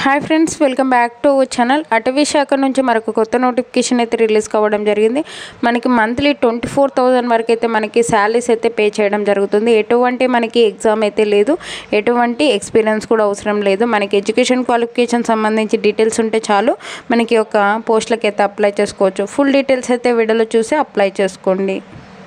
hi friends welcome back to channel అటవీ శాఖ నుంచి మనకు కొత్త నోటిఫికేషన్ అయితే రిలీజ్ కావడం జరిగింది మనకి మంత్లీ ట్వంటీ ఫోర్ థౌజండ్ వరకు అయితే మనకి శాలరీస్ అయితే పే చేయడం జరుగుతుంది ఎటువంటి మనకి ఎగ్జామ్ అయితే లేదు ఎటువంటి ఎక్స్పీరియన్స్ కూడా అవసరం లేదు మనకి ఎడ్యుకేషన్ క్వాలిఫికేషన్ సంబంధించి డీటెయిల్స్ ఉంటే చాలు మనకి ఒక పోస్టులకి అయితే అప్లై చేసుకోవచ్చు ఫుల్ డీటెయిల్స్ అయితే వీడియోలో చూసి అప్లై చేసుకోండి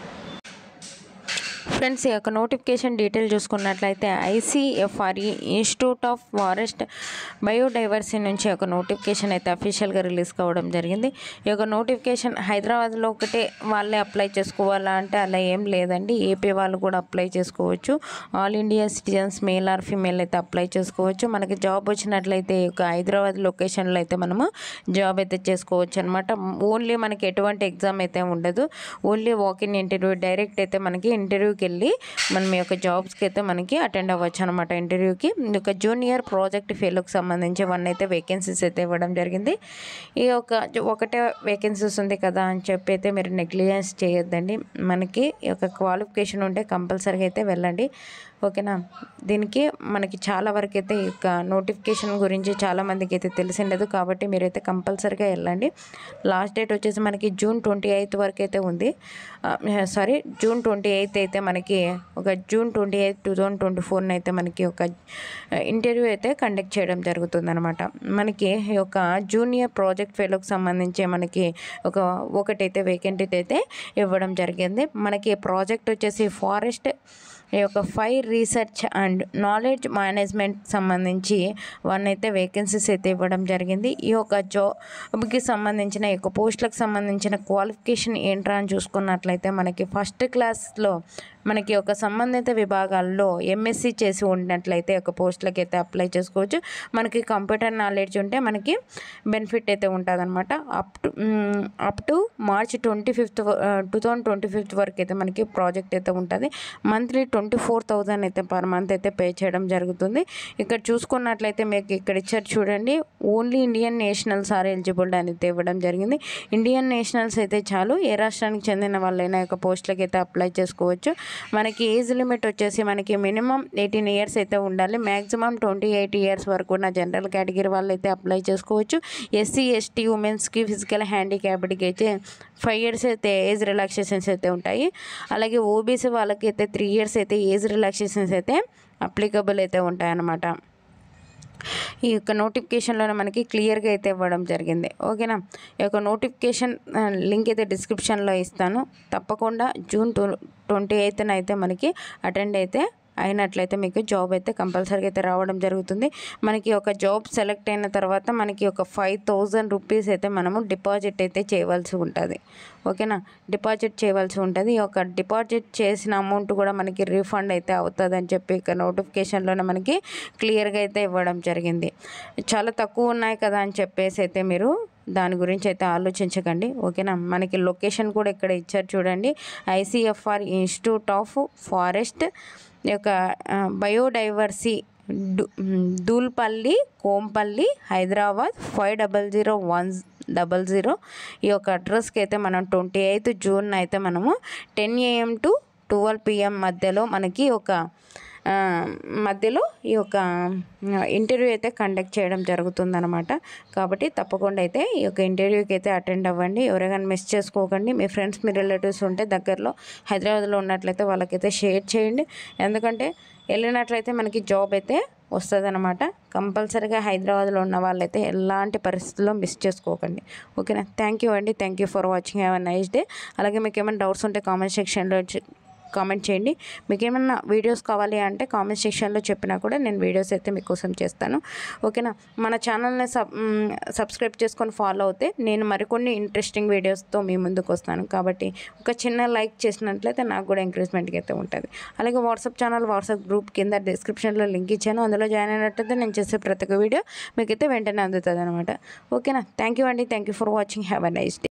ఫ్రెండ్స్ ఈ యొక్క నోటిఫికేషన్ డీటెయిల్ చూసుకున్నట్లయితే ICFRE institute of forest biodiversity నుంచి ఒక నోటిఫికేషన్ అయితే అఫీషియల్గా రిలీజ్ కావడం జరిగింది ఈ యొక్క నోటిఫికేషన్ హైదరాబాద్లో ఒకటే వాళ్ళే అప్లై చేసుకోవాలా అంటే అలా ఏం లేదండి ఏపీ వాళ్ళు కూడా అప్లై చేసుకోవచ్చు all India citizens male or female అయితే అప్లై చేసుకోవచ్చు మనకి జాబ్ వచ్చినట్లయితే ఈ యొక్క హైదరాబాద్ లొకేషన్లో అయితే మనము జాబ్ అయితే చేసుకోవచ్చు అనమాట ఓన్లీ మనకి ఎటువంటి ఎగ్జామ్ అయితే ఉండదు only walk in interview direct అయితే మనకి ఇంటర్వ్యూకి వెళ్ళి మనం ఈ యొక్క జాబ్స్కి అయితే మనకి అటెండ్ అవ్వచ్చు అనమాట ఇంటర్వ్యూకి ఈ యొక్క జూనియర్ ప్రాజెక్ట్ ఫెయిల్కి సంబంధించి వన్ అయితే వేకెన్సీస్ అయితే ఇవ్వడం జరిగింది ఈ యొక్క ఒకటే వేకెన్సీస్ ఉంది కదా అని చెప్పి అయితే మీరు నెగ్లిజెన్స్ చేయొద్దండి మనకి ఈ యొక్క క్వాలిఫికేషన్ ఉంటే కంపల్సరీగా అయితే వెళ్ళండి ఓకేనా దీనికి మనకి చాలా వరకు అయితే ఈ యొక్క నోటిఫికేషన్ గురించి చాలా మందికి అయితే తెలిసిండదు కాబట్టి మీరైతే కంపల్సరీగా వెళ్ళండి లాస్ట్ డేట్ వచ్చేసి మనకి జూన్ ట్వంటీ ఎయిత్ వరకు అయితే ఉంది సారీ జూన్ ట్వంటీ ఎయిత్ అయితే మనకి ఒక June twenty eighth two thousand twenty ఫోర్న అయితే మనకి ఒక ఇంటర్వ్యూ అయితే కండక్ట్ చేయడం జరుగుతుంది అనమాట మనకి ఈ యొక్క జూనియర్ ప్రాజెక్ట్ ఫెలోకి సంబంధించి మనకి ఒక ఒకటైతే వేకెంట్ అయితే ఇవ్వడం జరిగింది మనకి ప్రాజెక్ట్ వచ్చేసి ఫారెస్ట్ ఈ యొక్క fire research and knowledge management సంబంధించి వన్ అయితే వేకెన్సీస్ అయితే ఇవ్వడం జరిగింది ఈ యొక్క జాబ్కి సంబంధించిన ఈ యొక్క పోస్టులకు సంబంధించిన క్వాలిఫికేషన్ ఏంట్రా అని చూసుకున్నట్లయితే మనకి ఫస్ట్ క్లాస్లో మనకి ఒక సంబంధిత విభాగాల్లో ఎంఎస్సి చేసి ఉన్నట్లయితే ఒక పోస్టులకి అయితే అప్లై చేసుకోవచ్చు మనకి కంప్యూటర్ నాలెడ్జ్ ఉంటే మనకి బెనిఫిట్ అయితే ఉంటుంది అనమాట up to up to March twenty fifth two thousand twenty fifth వరకు అయితే మనకి ప్రాజెక్ట్ అయితే ఉంటుంది మంత్లీ ట్వంటీ ఫోర్ థౌజండ్ అయితే పర్ మంత్ అయితే పే చేయడం జరుగుతుంది ఇక్కడ చూసుకున్నట్లయితే మీకు ఇక్కడ ఇచ్చారు చూడండి only Indian nationals are eligible అని అయితే ఇవ్వడం జరిగింది ఇండియన్ నేషనల్స్ అయితే చాలు ఏ రాష్ట్రానికి చెందిన వాళ్ళైనా యొక్క పోస్టులకి అయితే అప్లై చేసుకోవచ్చు మనకి ఏజ్ లిమిట్ వచ్చేసి మనకి మినిమం ఎయిటీన్ ఇయర్స్ అయితే ఉండాలి మ్యాక్సిమం ట్వంటీ ఎయిట్ ఇయర్స్ వరకు ఉన్న జనరల్ కేటగిరీ వాళ్ళు అయితే అప్లై చేసుకోవచ్చు ఎస్సీ ఎస్టీ ఉమెన్స్కి ఫిజికల్ హ్యాండిక్యాప్డ్కి అయితే ఫైవ్ ఇయర్స్ అయితే ఏజ్ రిలాక్సేషన్స్ అయితే ఉంటాయి అలాగే ఓబీసీ వాళ్ళకి అయితే త్రీ ఇయర్స్ అయితే ఏజ్ రిలాక్సేషన్స్ అయితే అప్లికబుల్ అయితే ఉంటాయన్నమాట ఈ యొక్క నోటిఫికేషన్లోనే మనకి క్లియర్గా అయితే ఇవ్వడం జరిగింది ఓకేనా ఈ యొక్క నోటిఫికేషన్ లింక్ అయితే డిస్క్రిప్షన్లో ఇస్తాను తప్పకుండా జూన్ టూ ట్వంటీ ఎయిత్న అయితే మనకి అటెండ్ అయితే అయినట్లయితే మీకు జాబ్ అయితే కంపల్సరీగా అయితే రావడం జరుగుతుంది మనకి ఒక జాబ్ సెలెక్ట్ అయిన తర్వాత మనకి ఒక ఫైవ్ థౌజండ్ రూపీస్ అయితే మనము డిపాజిట్ అయితే చేయవలసి ఉంటుంది ఓకేనా డిపాజిట్ చేయవలసి ఉంటుంది ఈ యొక్క డిపాజిట్ చేసిన అమౌంట్ కూడా మనకి రీఫండ్ అయితే అవుతుంది అని చెప్పి ఇక నోటిఫికేషన్లోనే మనకి క్లియర్గా అయితే ఇవ్వడం జరిగింది చాలా తక్కువ ఉన్నాయి కదా అని చెప్పేసి అయితే మీరు దాని గురించి అయితే ఆలోచించకండి ఓకేనా మనకి లొకేషన్ కూడా ఇక్కడ ఇచ్చారు చూడండి ఐసీఎఫ్ఆర్ ఇన్స్టిట్యూట్ ఆఫ్ ఫారెస్ట్ యొక్క biodiversity Dulapally Kompally Hyderabad five double zero one double zero ఈ యొక్క అడ్రస్కి అయితే మనం ట్వంటీ ఎయిత్ జూన్ అయితే మనము ten AM to twelve PM మధ్యలో మనకి ఒక మధ్యలో ఈ యొక్క ఇంటర్వ్యూ అయితే కండక్ట్ చేయడం జరుగుతుందన్నమాట కాబట్టి తప్పకుండా అయితే ఈ యొక్క ఇంటర్వ్యూకి అయితే అటెండ్ అవ్వండి ఎవరైనా మిస్ చేసుకోకండి మీ ఫ్రెండ్స్ మీ రిలేటివ్స్ ఉంటే దగ్గరలో హైదరాబాద్లో ఉన్నట్లయితే వాళ్ళకైతే షేర్ చేయండి ఎందుకంటే వెళ్ళినట్లయితే మనకి జాబ్ అయితే వస్తుందన్నమాట కంపల్సరీగా హైదరాబాద్లో ఉన్న వాళ్ళైతే ఎలాంటి పరిస్థితుల్లో మిస్ చేసుకోకండి ఓకేనా థ్యాంక్ యూ అండి thank you for watching have a nice day అలాగే మీకు ఏమైనా డౌట్స్ ఉంటే కామెంట్ సెక్షన్లో కామెంట్ చేయండి మీకు ఏమన్నా వీడియోస్ కావాలి అంటే కామెంట్ సెక్షన్లో చెప్పినా కూడా నేను వీడియోస్ అయితే మీకోసం చేస్తాను ఓకేనా మన ఛానల్ని సబ్ సబ్స్క్రైబ్ చేసుకొని ఫాలో అవుతే నేను మరికొన్ని ఇంట్రెస్టింగ్ వీడియోస్తో మీ ముందుకు వస్తాను కాబట్టి ఒక చిన్న లైక్ చేసినట్లయితే నాకు కూడా ఎంకరేజ్మెంట్గా అయితే ఉంటుంది అలాగే వాట్సాప్ ఛానల్ వాట్సాప్ గ్రూప్ కింద డిస్క్రిప్షన్లో లింక్ ఇచ్చాను అందులో జాయిన్ అయినట్టయితే నేను చేసే ప్రతి ఒక్క వీడియో మీకైతే వెంటనే అందుతుంది అనమాట ఓకేనా థ్యాంక్ యూ అండి thank you for watching have a nice day